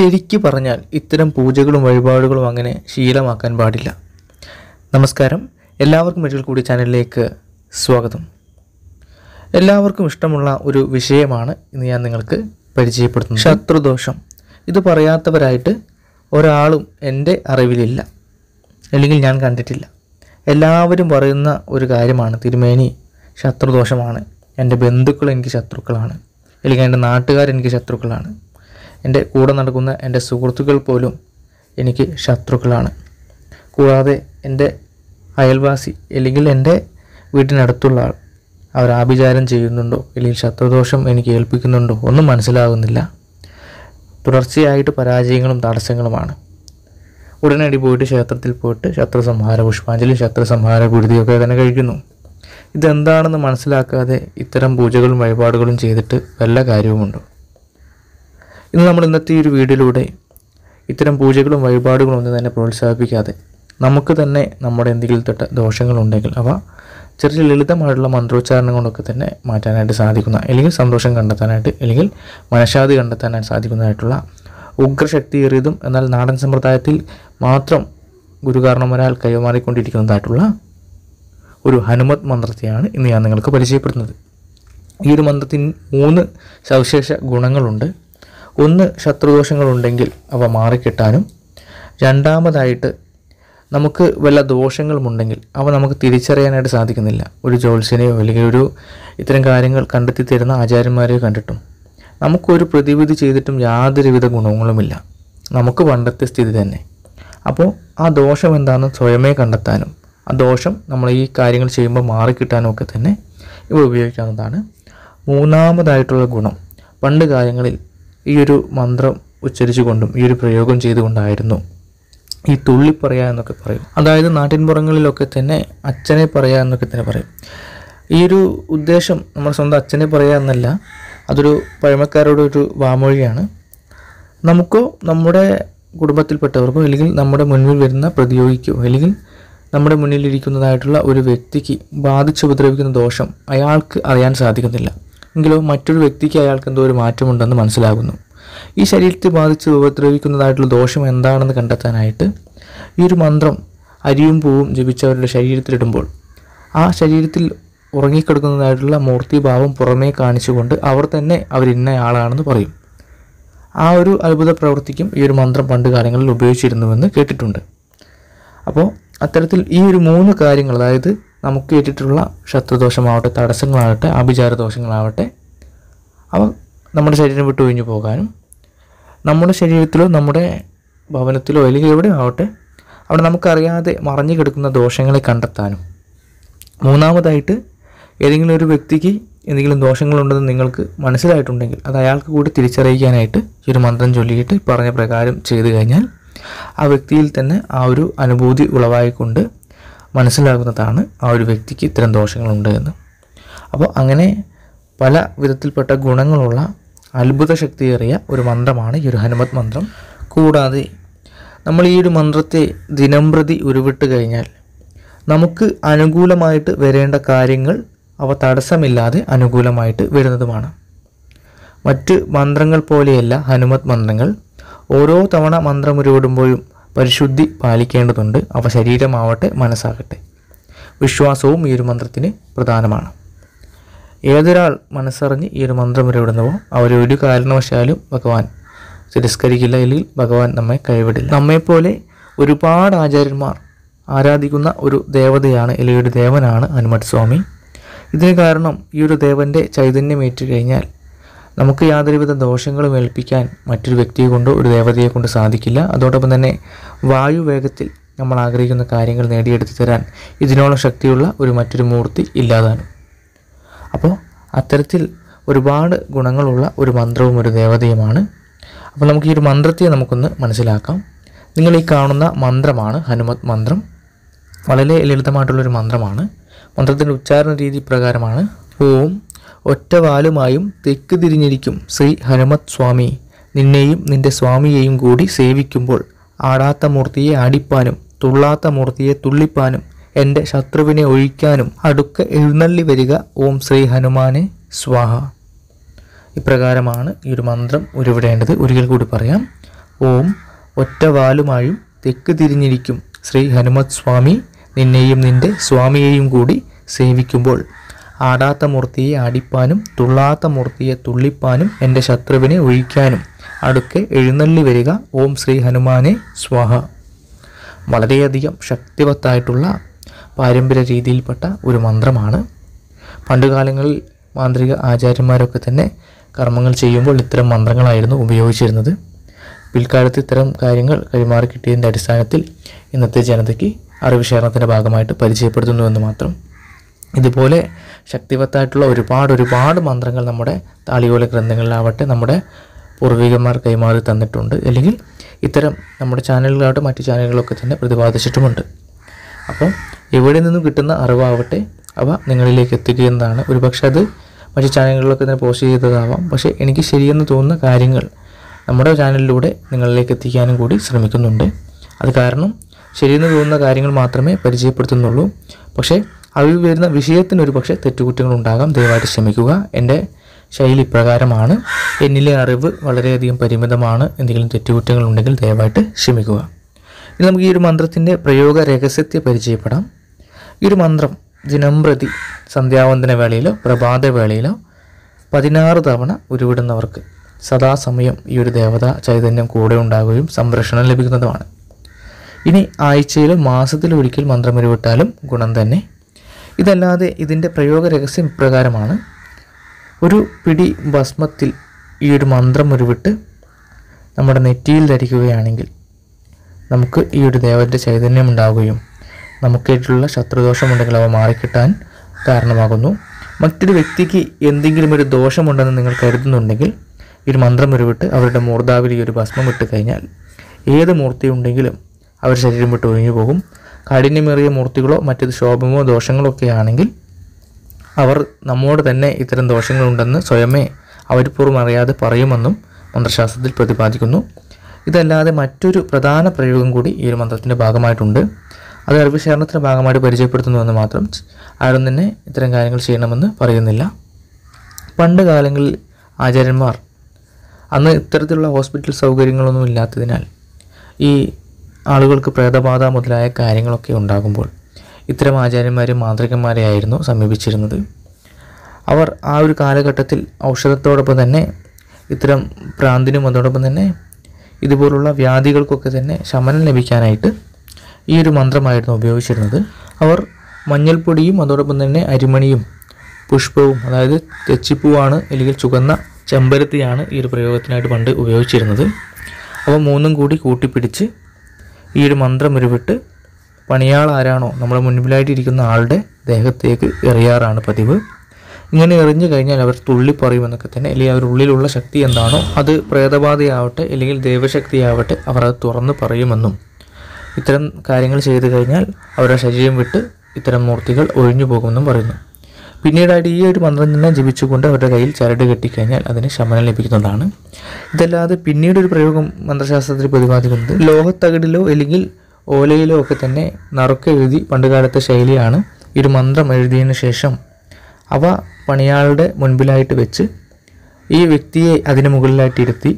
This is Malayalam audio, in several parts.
ശരിക്കു പറഞ്ഞാൽ ഇത്തരം പൂജകളും വഴിപാടുകളും അങ്ങനെ ശീലമാക്കാൻ പാടില്ല നമസ്കാരം എല്ലാവർക്കും ഒരിക്കൽ കൂടി ചാനലിലേക്ക് സ്വാഗതം എല്ലാവർക്കും ഇഷ്ടമുള്ള ഒരു വിഷയമാണ് ഇന്ന് ഞാൻ നിങ്ങൾക്ക് പരിചയപ്പെടുത്തുന്നത് ശത്രുദോഷം ഇത് പറയാത്തവരായിട്ട് ഒരാളും എൻ്റെ അറിവിലില്ല അല്ലെങ്കിൽ ഞാൻ കണ്ടിട്ടില്ല എല്ലാവരും പറയുന്ന ഒരു കാര്യമാണ് തിരുമേനി ശത്രുദോഷമാണ് എൻ്റെ ബന്ധുക്കൾ എനിക്ക് ശത്രുക്കളാണ് അല്ലെങ്കിൽ എൻ്റെ നാട്ടുകാർ എനിക്ക് ശത്രുക്കളാണ് എൻ്റെ കൂടെ നടക്കുന്ന എൻ്റെ സുഹൃത്തുക്കൾ പോലും എനിക്ക് ശത്രുക്കളാണ് കൂടാതെ എൻ്റെ അയൽവാസി അല്ലെങ്കിൽ എൻ്റെ വീട്ടിനടുത്തുള്ള ആൾ അവർ ആഭിചാരം ചെയ്യുന്നുണ്ടോ അല്ലെങ്കിൽ ശത്രുദോഷം എനിക്ക് ഏൽപ്പിക്കുന്നുണ്ടോ ഒന്നും മനസ്സിലാകുന്നില്ല തുടർച്ചയായിട്ട് പരാജയങ്ങളും തടസ്സങ്ങളുമാണ് ഉടനടി പോയിട്ട് ക്ഷേത്രത്തിൽ പോയിട്ട് ശത്രുസംഹാര പുഷ്പാഞ്ജലി ശത്രുസംഹാര ഗുരുതിയൊക്കെ തന്നെ കഴിക്കുന്നു ഇതെന്താണെന്ന് മനസ്സിലാക്കാതെ ഇത്തരം പൂജകളും വഴിപാടുകളും ചെയ്തിട്ട് വല്ല കാര്യവുമുണ്ടോ ഇന്ന് നമ്മൾ ഇന്നത്തെ ഈ ഒരു വീഡിയോയിലൂടെ ഇത്തരം പൂജകളും വഴിപാടുകളും ഒന്നും തന്നെ പ്രോത്സാഹിപ്പിക്കാതെ നമുക്ക് തന്നെ നമ്മുടെ എന്തെങ്കിലും തൊട്ട ദോഷങ്ങളുണ്ടെങ്കിൽ അവ ചെറിയ ലളിതമായിട്ടുള്ള മന്ത്രോച്ചാരണം കൊണ്ടൊക്കെ തന്നെ മാറ്റാനായിട്ട് സാധിക്കുന്ന അല്ലെങ്കിൽ സന്തോഷം കണ്ടെത്താനായിട്ട് അല്ലെങ്കിൽ മനഃശാന്തി കണ്ടെത്താനായിട്ട് സാധിക്കുന്നതായിട്ടുള്ള ഉഗ്രശക്തിയേറിയതും എന്നാൽ നാടൻ സമ്പ്രദായത്തിൽ മാത്രം ഗുരുകാരണവരാൽ കൈമാറിക്കൊണ്ടിരിക്കുന്നതായിട്ടുള്ള ഒരു ഹനുമത് മന്ത്രത്തെയാണ് ഇന്ന് ഞാൻ നിങ്ങൾക്ക് പരിചയപ്പെടുത്തുന്നത് ഈ ഒരു മന്ത്രത്തിന് മൂന്ന് സവിശേഷ ഗുണങ്ങളുണ്ട് ഒന്ന് ശത്രുദോഷങ്ങളുണ്ടെങ്കിൽ അവ മാറിക്കിട്ടാനും രണ്ടാമതായിട്ട് നമുക്ക് വല്ല ദോഷങ്ങളുമുണ്ടെങ്കിൽ അവ നമുക്ക് തിരിച്ചറിയാനായിട്ട് സാധിക്കുന്നില്ല ഒരു ജ്യോത്സ്യനെയോ അല്ലെങ്കിൽ ഒരു ഇത്തരം കാര്യങ്ങൾ കണ്ടെത്തി തരുന്ന ആചാര്യന്മാരെയോ കണ്ടിട്ടും നമുക്കൊരു പ്രതിവിധി ചെയ്തിട്ടും യാതൊരുവിധ ഗുണങ്ങളുമില്ല നമുക്ക് പണ്ടത്തെ സ്ഥിതി തന്നെ അപ്പോൾ ആ ദോഷം എന്താണെന്ന് സ്വയമേ കണ്ടെത്താനും ആ ദോഷം നമ്മൾ ഈ കാര്യങ്ങൾ ചെയ്യുമ്പോൾ മാറിക്കിട്ടാനും ഒക്കെ തന്നെ ഇവ ഉപയോഗിക്കാവുന്നതാണ് മൂന്നാമതായിട്ടുള്ള ഗുണം പണ്ട് കാലങ്ങളിൽ ഈ ഒരു മന്ത്രം ഉച്ചരിച്ചുകൊണ്ടും ഈ ഒരു പ്രയോഗം ചെയ്തുകൊണ്ടായിരുന്നു ഈ തുള്ളി പറയാ എന്നൊക്കെ പറയും അതായത് നാട്ടിൻപുറങ്ങളിലൊക്കെ തന്നെ അച്ഛനെ പറയാ എന്നൊക്കെ തന്നെ പറയും ഈ ഒരു ഉദ്ദേശം നമ്മുടെ സ്വന്തം അച്ഛനെ പറയാ എന്നല്ല അതൊരു പഴമക്കാരുടെ ഒരു വാമൊഴിയാണ് നമുക്കോ നമ്മുടെ കുടുംബത്തിൽപ്പെട്ടവർക്കോ അല്ലെങ്കിൽ നമ്മുടെ മുന്നിൽ വരുന്ന പ്രതിയോഗിക്കോ അല്ലെങ്കിൽ നമ്മുടെ മുന്നിലിരിക്കുന്നതായിട്ടുള്ള ഒരു വ്യക്തിക്ക് ബാധിച്ചുപദ്രവിക്കുന്ന ദോഷം അയാൾക്ക് അറിയാൻ സാധിക്കുന്നില്ല എങ്കിലോ മറ്റൊരു വ്യക്തിക്ക് അയാൾക്ക് എന്തോ ഒരു മാറ്റമുണ്ടെന്ന് മനസ്സിലാകുന്നു ഈ ശരീരത്തെ ബാധിച്ച് ഉപദ്രവിക്കുന്നതായിട്ടുള്ള ദോഷം എന്താണെന്ന് കണ്ടെത്താനായിട്ട് ഈ ഒരു മന്ത്രം അരിയും പൂവും ജപിച്ചവരുടെ ശരീരത്തിലിടുമ്പോൾ ആ ശരീരത്തിൽ ഉറങ്ങിക്കിടക്കുന്നതായിട്ടുള്ള മൂർത്തിഭാവം പുറമേ കാണിച്ചുകൊണ്ട് അവർ തന്നെ അവർ ഇന്ന ആളാണെന്ന് പറയും ആ ഒരു അത്ഭുത പ്രവൃത്തിക്കും ഈ ഒരു മന്ത്രം പണ്ട് കാലങ്ങളിൽ ഉപയോഗിച്ചിരുന്നുവെന്ന് കേട്ടിട്ടുണ്ട് അപ്പോൾ അത്തരത്തിൽ ഈ ഒരു മൂന്ന് കാര്യങ്ങൾ അതായത് നമുക്ക് ഏറ്റിട്ടുള്ള ശത്രുദോഷമാവട്ടെ തടസ്സങ്ങളാവട്ടെ ആഭിചാര ദോഷങ്ങളാവട്ടെ അവ നമ്മുടെ ശരീരം വിട്ട് ഒഴിഞ്ഞു പോകാനും നമ്മുടെ ശരീരത്തിലോ നമ്മുടെ ഭവനത്തിലോ അല്ലെങ്കിൽ എവിടെയോ ആവട്ടെ അവിടെ നമുക്കറിയാതെ മറഞ്ഞു കിടക്കുന്ന ദോഷങ്ങളെ കണ്ടെത്താനും മൂന്നാമതായിട്ട് ഏതെങ്കിലും ഒരു വ്യക്തിക്ക് എന്തെങ്കിലും ദോഷങ്ങളുണ്ടെന്ന് നിങ്ങൾക്ക് മനസ്സിലായിട്ടുണ്ടെങ്കിൽ അത് അയാൾക്ക് കൂടി തിരിച്ചറിയിക്കാനായിട്ട് ഈ ഒരു മന്ത്രം ചൊല്ലിയിട്ട് പറഞ്ഞ പ്രകാരം ചെയ്തു കഴിഞ്ഞാൽ ആ വ്യക്തിയിൽ തന്നെ ആ ഒരു അനുഭൂതി ഉളവായിക്കൊണ്ട് മനസ്സിലാകുന്നതാണ് ആ ഒരു വ്യക്തിക്ക് ഇത്തരം ദോഷങ്ങളുണ്ട് എന്ന് അപ്പോൾ അങ്ങനെ പല വിധത്തിൽപ്പെട്ട ഗുണങ്ങളുള്ള അത്ഭുത ശക്തിയേറിയ ഒരു മന്ത്രമാണ് ഈ ഒരു ഹനുമത് മന്ത്രം കൂടാതെ നമ്മൾ ഈ ഒരു മന്ത്രത്തെ ദിനംപ്രതി ഉരുവിട്ട് കഴിഞ്ഞാൽ നമുക്ക് അനുകൂലമായിട്ട് വരേണ്ട കാര്യങ്ങൾ അവ തടസ്സമില്ലാതെ അനുകൂലമായിട്ട് വരുന്നതുമാണ് മറ്റ് മന്ത്രങ്ങൾ പോലെയല്ല ഹനുമത് മന്ത്രങ്ങൾ ഓരോ തവണ മന്ത്രം ഉരുവിടുമ്പോഴും പരിശുദ്ധി പാലിക്കേണ്ടതുണ്ട് അവ ശരീരമാവട്ടെ മനസ്സാകട്ടെ വിശ്വാസവും ഈ ഒരു മന്ത്രത്തിന് പ്രധാനമാണ് ഏതൊരാൾ മനസ്സറിഞ്ഞ് ഈ ഒരു മന്ത്രം ഉരുവിടുന്നുവോ അവരെ ഒരു കാരണവശാലും ഭഗവാൻ തിരസ്കരിക്കില്ല അല്ലെങ്കിൽ ഭഗവാൻ നമ്മെ കൈവിടില്ല നമ്മെപ്പോലെ ഒരുപാട് ആചാര്യന്മാർ ആരാധിക്കുന്ന ഒരു ദേവതയാണ് അല്ലെങ്കിൽ ഒരു ദേവനാണ് ഹനുമത് സ്വാമി ഇതിന് കാരണം ഈ ഒരു ദേവൻ്റെ ചൈതന്യം ഏറ്റു കഴിഞ്ഞാൽ നമുക്ക് യാതൊരുവിധ ദോഷങ്ങളും ഏൽപ്പിക്കാൻ മറ്റൊരു വ്യക്തിയെ കൊണ്ടോ ഒരു ദേവതയെ കൊണ്ട് സാധിക്കില്ല അതോടൊപ്പം തന്നെ വായു വേഗത്തിൽ നമ്മൾ ആഗ്രഹിക്കുന്ന കാര്യങ്ങൾ നേടിയെടുത്തു തരാൻ ഇതിനോളം ശക്തിയുള്ള ഒരു മറ്റൊരു മൂർത്തി ഇല്ലാതാനും അപ്പോൾ അത്തരത്തിൽ ഒരുപാട് ഗുണങ്ങളുള്ള ഒരു മന്ത്രവും ഒരു ദേവതയുമാണ് അപ്പോൾ നമുക്ക് ഈ ഒരു മന്ത്രത്തെ നമുക്കൊന്ന് മനസ്സിലാക്കാം നിങ്ങൾ ഈ കാണുന്ന മന്ത്രമാണ് ഹനുമത് മന്ത്രം വളരെ ലളിതമായിട്ടുള്ളൊരു മന്ത്രമാണ് മന്ത്രത്തിൻ്റെ ഉച്ചാരണ രീതി പ്രകാരമാണ് ഓം ഒറ്റവാലുമായും തെക്ക് തിരിഞ്ഞിരിക്കും ശ്രീ ഹനുമത് സ്വാമി നിന്നെയും നിന്റെ സ്വാമിയെയും കൂടി സേവിക്കുമ്പോൾ ആടാത്ത മൂർത്തിയെ ആടിപ്പാനും തുള്ളാത്ത മൂർത്തിയെ തുള്ളിപ്പാനും എൻ്റെ ശത്രുവിനെ ഒഴിക്കാനും അടുക്ക എഴുന്നള്ളി വരിക ഓം ശ്രീ ഹനുമാനെ സ്വാഹ ഇപ്രകാരമാണ് ഈ ഒരു മന്ത്രം ഉരുവിടേണ്ടത് ഒരിക്കൽ കൂടി പറയാം ഓം ഒറ്റവാലുമായും തെക്ക് തിരിഞ്ഞിരിക്കും ശ്രീ ഹനുമത് സ്വാമി നിന്നെയും നിന്റെ സ്വാമിയെയും കൂടി സേവിക്കുമ്പോൾ ആടാത്ത മൂർത്തിയെ ആടിപ്പാനും തുള്ളാത്ത മൂർത്തിയെ തുള്ളിപ്പാനും എൻ്റെ ശത്രുവിനെ ഒഴിക്കാനും അടുക്കെ എഴുന്നള്ളി വരിക ഓം ശ്രീ ഹനുമാനെ സ്വാഹ വളരെയധികം ശക്തിവത്തായിട്ടുള്ള പാരമ്പര്യ രീതിയിൽപ്പെട്ട ഒരു മന്ത്രമാണ് പണ്ടുകാലങ്ങളിൽ മാന്ത്രിക ആചാര്യന്മാരൊക്കെ തന്നെ കർമ്മങ്ങൾ ചെയ്യുമ്പോൾ ഇത്തരം മന്ത്രങ്ങളായിരുന്നു ഉപയോഗിച്ചിരുന്നത് പിൽക്കാലത്ത് ഇത്തരം കാര്യങ്ങൾ കൈമാറി കിട്ടിയതിൻ്റെ അടിസ്ഥാനത്തിൽ ഇന്നത്തെ ജനതയ്ക്ക് അറിവ് ശേഖരണത്തിൻ്റെ ഭാഗമായിട്ട് പരിചയപ്പെടുത്തുന്നുവെന്ന് മാത്രം ഇതുപോലെ ശക്തിവത്തായിട്ടുള്ള ഒരുപാട് ഒരുപാട് മന്ത്രങ്ങൾ നമ്മുടെ താളിയോല ഗ്രന്ഥങ്ങളിലാവട്ടെ നമ്മുടെ പൂർവികന്മാർ കൈമാറി തന്നിട്ടുണ്ട് അല്ലെങ്കിൽ ഇത്തരം നമ്മുടെ ചാനലുകളാവട്ടെ മറ്റു ചാനലുകളൊക്കെ തന്നെ പ്രതിപാദിച്ചിട്ടുമുണ്ട് അപ്പം എവിടെ നിന്നും കിട്ടുന്ന അറിവാവട്ടെ അവ നിങ്ങളിലേക്ക് എത്തിക്കുന്നതാണ് ഒരുപക്ഷെ അത് മറ്റു ചാനലുകളിലൊക്കെ തന്നെ പോസ്റ്റ് ചെയ്തതാവാം പക്ഷേ എനിക്ക് ശരിയെന്ന് തോന്നുന്ന കാര്യങ്ങൾ നമ്മുടെ ചാനലിലൂടെ നിങ്ങളിലേക്ക് എത്തിക്കാനും കൂടി ശ്രമിക്കുന്നുണ്ട് അത് കാരണം ശരിയെന്ന് തോന്നുന്ന കാര്യങ്ങൾ മാത്രമേ പരിചയപ്പെടുത്തുന്നുള്ളൂ പക്ഷേ അതിൽ വരുന്ന വിഷയത്തിന് ഒരു പക്ഷേ തെറ്റുകുറ്റങ്ങൾ ഉണ്ടാകാം ദയവായിട്ട് ക്ഷമിക്കുക എൻ്റെ ശൈലി ഇപ്രകാരമാണ് എന്നിലെ അറിവ് വളരെയധികം പരിമിതമാണ് എന്തെങ്കിലും തെറ്റുകുറ്റങ്ങൾ ഉണ്ടെങ്കിൽ ദയവായിട്ട് ക്ഷമിക്കുക ഇനി നമുക്ക് ഈ ഒരു മന്ത്രത്തിൻ്റെ പ്രയോഗ രഹസ്യത്തെ പരിചയപ്പെടാം ഈ ഒരു മന്ത്രം ദിനം പ്രതി സന്ധ്യാവന്തന വേളയിലോ പ്രഭാത വേളയിലോ പതിനാറ് തവണ ഉരുവിടുന്നവർക്ക് സദാസമയം ഈ ഒരു ദേവത ചൈതന്യം കൂടെ ഉണ്ടാകുകയും സംരക്ഷണം ലഭിക്കുന്നതുമാണ് ഇനി ആഴ്ചയിലോ മാസത്തിലോ ഒരിക്കൽ മന്ത്രം ഉരുവിട്ടാലും ഗുണം തന്നെ ഇതല്ലാതെ ഇതിൻ്റെ പ്രയോഗ രഹസ്യം ഇപ്രകാരമാണ് ഒരു പിടി ഭസ്മത്തിൽ ഈ ഒരു മന്ത്രം ഉരുവിട്ട് നമ്മുടെ നെറ്റിയിൽ ധരിക്കുകയാണെങ്കിൽ നമുക്ക് ഈ ഒരു ദേവൻ്റെ ചൈതന്യം ഉണ്ടാവുകയും നമുക്കായിട്ടുള്ള ശത്രുദോഷമുണ്ടെങ്കിൽ അവ മാറിക്കിട്ടാൻ കാരണമാകുന്നു മറ്റൊരു വ്യക്തിക്ക് എന്തെങ്കിലും ഒരു ദോഷമുണ്ടെന്ന് നിങ്ങൾ കരുതുന്നുണ്ടെങ്കിൽ ഈ ഒരു മന്ത്രം ഉരുവിട്ട് അവരുടെ മൂർധാവിൽ ഈ ഒരു ഭസ്മം ഇട്ട് കഴിഞ്ഞാൽ ഏത് മൂർത്തി ഉണ്ടെങ്കിലും അവർ ശരീരം വിട്ട് ഒഴിഞ്ഞു പോകും കാഠിന്യമേറിയ മൂർത്തികളോ മറ്റേത് ശോഭമോ ദോഷങ്ങളോ ഒക്കെ ആണെങ്കിൽ അവർ നമ്മോട് തന്നെ ഇത്തരം ദോഷങ്ങളുണ്ടെന്ന് സ്വയമേ അവരിപ്പൂർവ്വം അറിയാതെ പറയുമെന്നും മന്ത്രശാസ്ത്രത്തിൽ പ്രതിപാദിക്കുന്നു ഇതല്ലാതെ മറ്റൊരു പ്രധാന പ്രയോഗം കൂടി ഈ ഒരു മന്ത്രത്തിൻ്റെ ഭാഗമായിട്ടുണ്ട് അത് അറിവ് ശേഖരണത്തിൻ്റെ ഭാഗമായിട്ട് പരിചയപ്പെടുത്തുന്നുവെന്ന് മാത്രം ആരും തന്നെ ഇത്തരം കാര്യങ്ങൾ ചെയ്യണമെന്ന് പറയുന്നില്ല പണ്ട് കാലങ്ങളിൽ ആചാര്യന്മാർ അന്ന് ഇത്തരത്തിലുള്ള ഹോസ്പിറ്റൽ സൗകര്യങ്ങളൊന്നും ഇല്ലാത്തതിനാൽ ഈ ആളുകൾക്ക് പ്രേതബാധ മുതലായ കാര്യങ്ങളൊക്കെ ഉണ്ടാകുമ്പോൾ ഇത്തരം ആചാര്യന്മാരെ മാന്ത്രികന്മാരെയായിരുന്നു സമീപിച്ചിരുന്നത് അവർ ആ ഒരു കാലഘട്ടത്തിൽ ഔഷധത്തോടൊപ്പം തന്നെ ഇത്തരം ഭ്രാന്തിനും അതോടൊപ്പം തന്നെ ഇതുപോലുള്ള വ്യാധികൾക്കൊക്കെ തന്നെ ശമനം ലഭിക്കാനായിട്ട് ഈ ഒരു മന്ത്രമായിരുന്നു ഉപയോഗിച്ചിരുന്നത് അവർ മഞ്ഞൾപ്പൊടിയും അതോടൊപ്പം തന്നെ അരിമണിയും പുഷ്പവും അതായത് തെച്ചിപ്പൂവാണ് അല്ലെങ്കിൽ ചുവന്ന ചെമ്പരത്തിയാണ് ഈ ഒരു പ്രയോഗത്തിനായിട്ട് പണ്ട് ഉപയോഗിച്ചിരുന്നത് അവ മൂന്നും കൂടി കൂട്ടിപ്പിടിച്ച് ഈ ഒരു മന്ത്രം ഉരുവിട്ട് പണിയാൾ ആരാണോ നമ്മുടെ മുൻപിലായിട്ട് ഇരിക്കുന്ന ആളുടെ ദേഹത്തേക്ക് എറിയാറാണ് പതിവ് ഇങ്ങനെ എറിഞ്ഞു കഴിഞ്ഞാൽ അവർ തുള്ളി പറയുമെന്നൊക്കെ തന്നെ അല്ലെങ്കിൽ അവരുടെ ഉള്ളിലുള്ള ശക്തി എന്താണോ അത് പ്രേതബാധയാവട്ടെ അല്ലെങ്കിൽ ദൈവശക്തിയാവട്ടെ അവർ അത് തുറന്ന് പറയുമെന്നും ഇത്തരം കാര്യങ്ങൾ ചെയ്തു കഴിഞ്ഞാൽ അവരുടെ ശരീരം വിട്ട് ഇത്തരം മൂർത്തികൾ ഒഴിഞ്ഞു പോകുമെന്നും പറയുന്നു പിന്നീടായിട്ട് ഈ ഒരു മന്ത്രം തന്നെ ജപിച്ചുകൊണ്ട് അവരുടെ കയ്യിൽ ചരട് കെട്ടിക്കഴിഞ്ഞാൽ അതിന് ശമനം ലഭിക്കുന്നതാണ് ഇതല്ലാതെ പിന്നീട് ഒരു പ്രയോഗം മന്ത്രശാസ്ത്രത്തിൽ പ്രതിപാദിക്കുന്നത് ലോഹത്തകിടിലോ അല്ലെങ്കിൽ ഓലയിലോ ഒക്കെ തന്നെ നറുക്ക് എഴുതി പണ്ടുകാലത്തെ ശൈലിയാണ് ഈ ഒരു മന്ത്രം എഴുതിയതിനു ശേഷം അവ പണിയാളുടെ മുൻപിലായിട്ട് വെച്ച് ഈ വ്യക്തിയെ അതിന് മുകളിലായിട്ട് ഇരുത്തി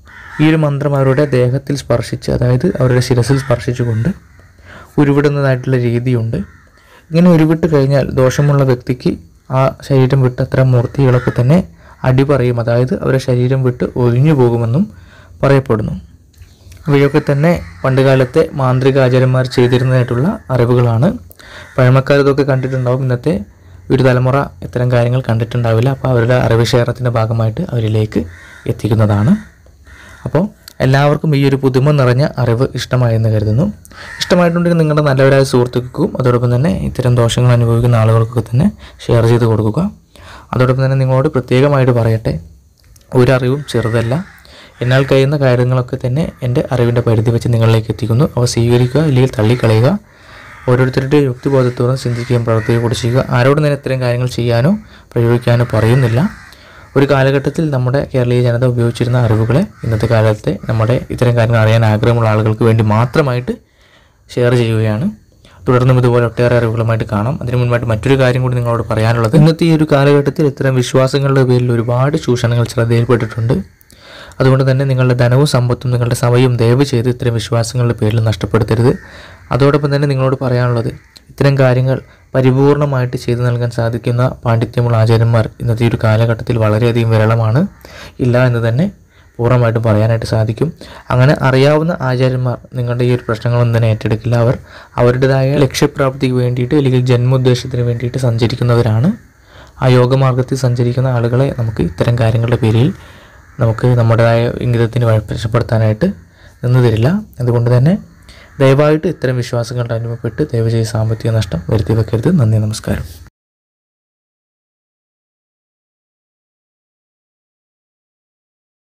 ഈ ഒരു മന്ത്രം അവരുടെ ദേഹത്തിൽ സ്പർശിച്ച് അതായത് അവരുടെ ശിരസിൽ സ്പർശിച്ചുകൊണ്ട് ഉരുവിടുന്നതായിട്ടുള്ള രീതിയുണ്ട് ഇങ്ങനെ ഉരുവിട്ട് കഴിഞ്ഞാൽ ദോഷമുള്ള വ്യക്തിക്ക് ആ ശരീരം വിട്ട് അത്തരം മൂർത്തികളൊക്കെ തന്നെ അടി പറയും അതായത് അവരുടെ ശരീരം വിട്ട് ഒഴിഞ്ഞു പോകുമെന്നും പറയപ്പെടുന്നു ഇവയൊക്കെ തന്നെ പണ്ടുകാലത്തെ മാന്ത്രിക ആചാര്യന്മാർ ചെയ്തിരുന്നതായിട്ടുള്ള അറിവുകളാണ് പഴമക്കാർ ഇതൊക്കെ കണ്ടിട്ടുണ്ടാവും ഇന്നത്തെ ഒരു തലമുറ ഇത്തരം കാര്യങ്ങൾ കണ്ടിട്ടുണ്ടാവില്ല അപ്പോൾ അവരുടെ അറിവ് ശേഖരണത്തിൻ്റെ ഭാഗമായിട്ട് അവരിലേക്ക് എത്തിക്കുന്നതാണ് അപ്പോൾ എല്ലാവർക്കും ഈ ഒരു പുതുമ നിറഞ്ഞ അറിവ് ഇഷ്ടമായെന്ന് കരുതുന്നു ഇഷ്ടമായിട്ടുണ്ടെങ്കിൽ നിങ്ങളുടെ നല്ലവരായ സുഹൃത്തുക്കൾക്കും അതോടൊപ്പം തന്നെ ഇത്തരം ദോഷങ്ങൾ അനുഭവിക്കുന്ന ആളുകൾക്കൊക്കെ തന്നെ ഷെയർ ചെയ്ത് കൊടുക്കുക അതോടൊപ്പം തന്നെ നിങ്ങളോട് പ്രത്യേകമായിട്ട് പറയട്ടെ ഒരറിവും ചെറുതല്ല എന്നാൽ കഴിയുന്ന കാര്യങ്ങളൊക്കെ തന്നെ എൻ്റെ അറിവിൻ്റെ പരിധി വെച്ച് നിങ്ങളിലേക്ക് എത്തിക്കുന്നു അവ സ്വീകരിക്കുക ഇല്ലെങ്കിൽ തള്ളിക്കളയുക ഓരോരുത്തരുടെ യുക്തിബോധത്തോടെ ചിന്തിക്കുകയും പ്രവർത്തിക്കുകയും കൂടി ചെയ്യുക ആരോടും തന്നെ ഇത്തരം കാര്യങ്ങൾ ചെയ്യാനോ പ്രയോഗിക്കാനോ പറയുന്നില്ല ഒരു കാലഘട്ടത്തിൽ നമ്മുടെ കേരളീയ ജനത ഉപയോഗിച്ചിരുന്ന അറിവുകളെ ഇന്നത്തെ കാലത്തെ നമ്മുടെ ഇത്തരം കാര്യങ്ങൾ അറിയാൻ ആഗ്രഹമുള്ള ആളുകൾക്ക് വേണ്ടി മാത്രമായിട്ട് ഷെയർ ചെയ്യുകയാണ് തുടർന്നും ഇതുപോലെ ഒട്ടേറെ അറിവുകളുമായിട്ട് കാണാം അതിനു മുൻപായിട്ട് മറ്റൊരു കാര്യം കൂടി നിങ്ങളോട് പറയാനുള്ളത് ഇന്നത്തെ ഈ ഒരു കാലഘട്ടത്തിൽ ഇത്തരം വിശ്വാസങ്ങളുടെ പേരിൽ ഒരുപാട് ചൂഷണങ്ങൾ ശ്രദ്ധയിൽപ്പെട്ടിട്ടുണ്ട് അതുകൊണ്ട് തന്നെ നിങ്ങളുടെ ധനവും സമ്പത്തും നിങ്ങളുടെ സമയവും ദയവ് ചെയ്ത് ഇത്തരം വിശ്വാസങ്ങളുടെ പേരിൽ നഷ്ടപ്പെടുത്തരുത് അതോടൊപ്പം തന്നെ നിങ്ങളോട് പറയാനുള്ളത് ഇത്തരം കാര്യങ്ങൾ പരിപൂർണമായിട്ട് ചെയ്തു നൽകാൻ സാധിക്കുന്ന പാണ്ഡിത്യമുള്ള ആചാര്യന്മാർ ഇന്നത്തെ ഈ ഒരു കാലഘട്ടത്തിൽ വളരെയധികം വിരളമാണ് ഇല്ല എന്ന് തന്നെ പൂർണ്ണമായിട്ടും പറയാനായിട്ട് സാധിക്കും അങ്ങനെ അറിയാവുന്ന ആചാര്യന്മാർ നിങ്ങളുടെ ഈ ഒരു പ്രശ്നങ്ങളൊന്നും തന്നെ ഏറ്റെടുക്കില്ല അവർ അവരുടേതായ ലക്ഷ്യപ്രാപ്തിക്ക് വേണ്ടിയിട്ട് അല്ലെങ്കിൽ ജന്മോദ്ദേശത്തിന് വേണ്ടിയിട്ട് സഞ്ചരിക്കുന്നവരാണ് ആ യോഗമാർഗത്തിൽ സഞ്ചരിക്കുന്ന ആളുകളെ നമുക്ക് ഇത്തരം കാര്യങ്ങളുടെ പേരിൽ നമുക്ക് നമ്മുടേതായ ഇംഗിതത്തിന് വഴി രക്ഷപ്പെടുത്താനായിട്ട് നിന്ന് തരില്ല അതുകൊണ്ട് തന്നെ ദയവായിട്ട് ഇത്തരം വിശ്വാസങ്ങളുടെ അനുഭവപ്പെട്ട് ദയവ് ചെയ്ത് സാമ്പത്തിക നഷ്ടം വരുത്തി വെക്കരുത് നന്ദി നമസ്കാരം